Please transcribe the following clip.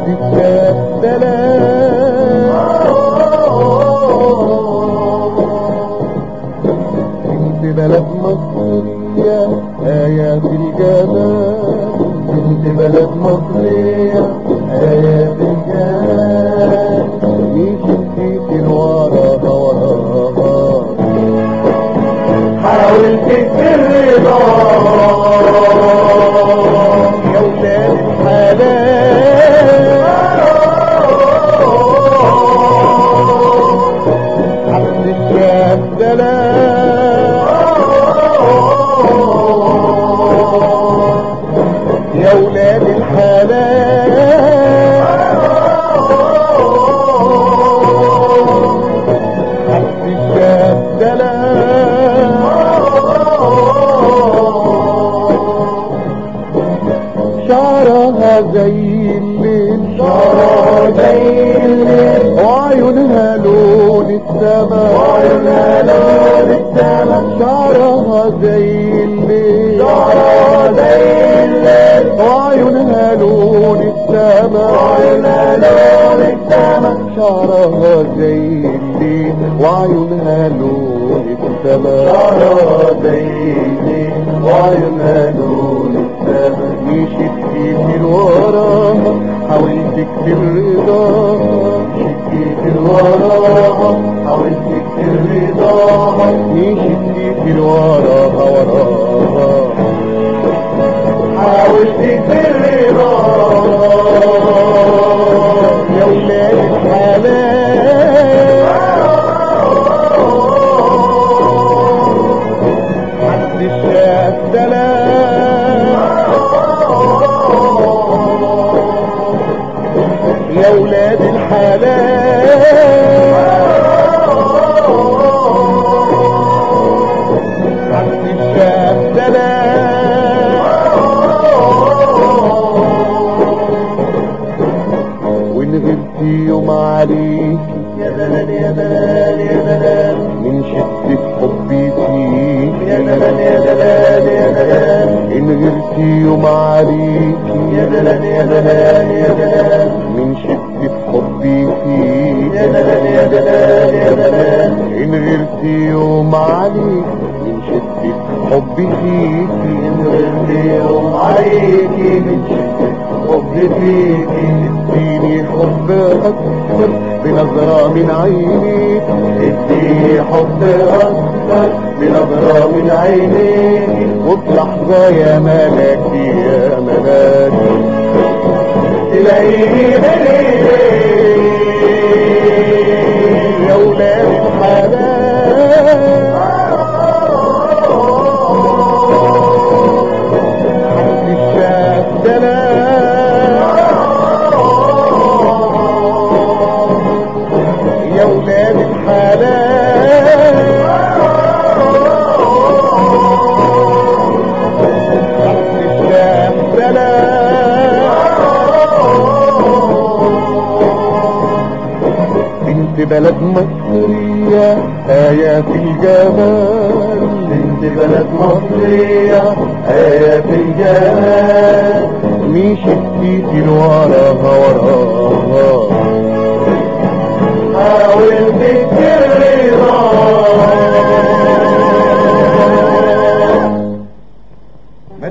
الشاب بنت بلد مصرية آيات الجمال بنت بلد مصرية آيات الجمال مشيت وراها وراها حاولت الرضا يا ولاد الحلال عبد الشاب دلال يا ولاد الحلال عبد الشاب دلال شعرها زي الليل شعرها زي الليل وعيونها لون السماء وعيونها لون السما شعرها زي الليل شعرها زي الليل وعيونها لون السماء وعيونها لون السما شعرها زي الليل وعيونها لون السماء شعرها زي الليل وعيونها لون السما مشيت كتير وراها حاولت كتير رضاها كتير وراها حاولت كتير رضاها مشيت كتير وراها وراها حاولت كتير رضاها يا ولاد الحلال عبد الشاب دلال يا ولاد الحلال عبد الشاب دلال وان غبت يوم عليك يا دلال يا دلال يا دلال من شدة حبي فيك يا دلال يا دلال يا دلال إن غيرت يوم عليك يا دلال يا دلال يا دلال من شدة حبي فيك يا دلال يا دلال يا دلال إن غيرت يوم عليك من شدة حبي فيك غيرت يوم عليكي من شدة حب فيكي اديني حب أكثر بنظرة من عينيك اديني حب أكثر بنظرة من عينيك وفي لحظة يا ملاكي يا ملاكي تلاقيني بليلي يا ولاد الحلال عبد الشاب دلال يا ولاد الحلال عبد الشاب دلال بنت بلد مصرية آية في الجمال بنت بلد مصرية آية في الجمال مشيت كتير وراها وراها حاولت كتير